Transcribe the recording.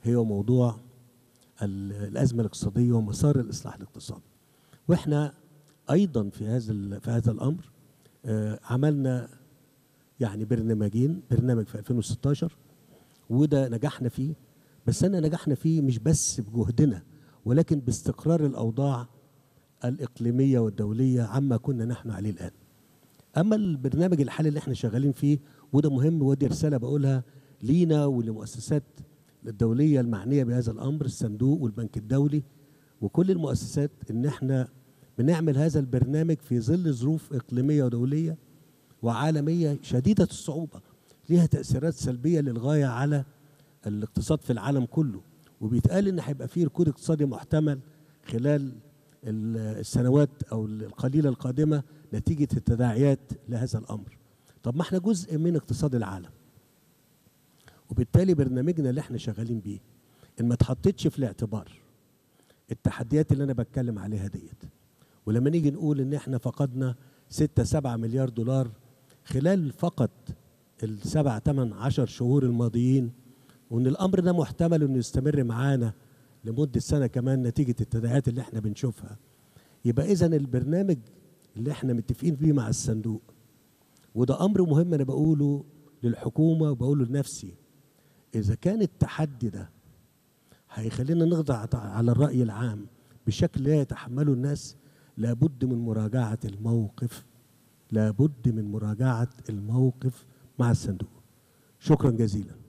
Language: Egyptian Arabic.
هي موضوع ال- الازمه الاقتصاديه ومسار الاصلاح الاقتصادي واحنا ايضا في هذا ال- في هذا الامر آه، عملنا يعني برنامجين برنامج في 2016 وده نجحنا فيه بس انا نجحنا فيه مش بس بجهدنا ولكن باستقرار الاوضاع الاقليميه والدوليه عما كنا نحن عليه الان اما البرنامج الحالي اللي احنا شغالين فيه وده مهم ودي رساله بقولها لينا ولمؤسسات الدوليه المعنيه بهذا الامر الصندوق والبنك الدولي وكل المؤسسات ان احنا بنعمل هذا البرنامج في ظل ظروف اقليميه ودوليه وعالميه شديده الصعوبه ليها تاثيرات سلبيه للغايه على الاقتصاد في العالم كله وبيتقال ان هيبقى فيه ركود اقتصادي محتمل خلال ال- السنوات او القليله القادمه نتيجه التداعيات لهذا الامر طب ما احنا جزء من اقتصاد العالم وبالتالي برنامجنا اللي احنا شغالين بيه ان ما اتحطتش في الاعتبار التحديات اللي انا بتكلم عليها ديت ولما نيجي نقول ان احنا فقدنا 6 7 مليار دولار خلال فقط السبع ثمان عشر شهور الماضيين وان الامر ده محتمل انه يستمر معانا لمده سنه كمان نتيجه التداعيات اللي احنا بنشوفها يبقى اذا البرنامج اللي احنا متفقين بيه مع الصندوق وده امر مهم انا بقوله للحكومه وبقوله لنفسي اذا كان التحدي ده هيخلينا نخضع على الراي العام بشكل لا يتحمله الناس لابد من مراجعه الموقف لابد من مراجعه الموقف مع الصندوق شكرا جزيلا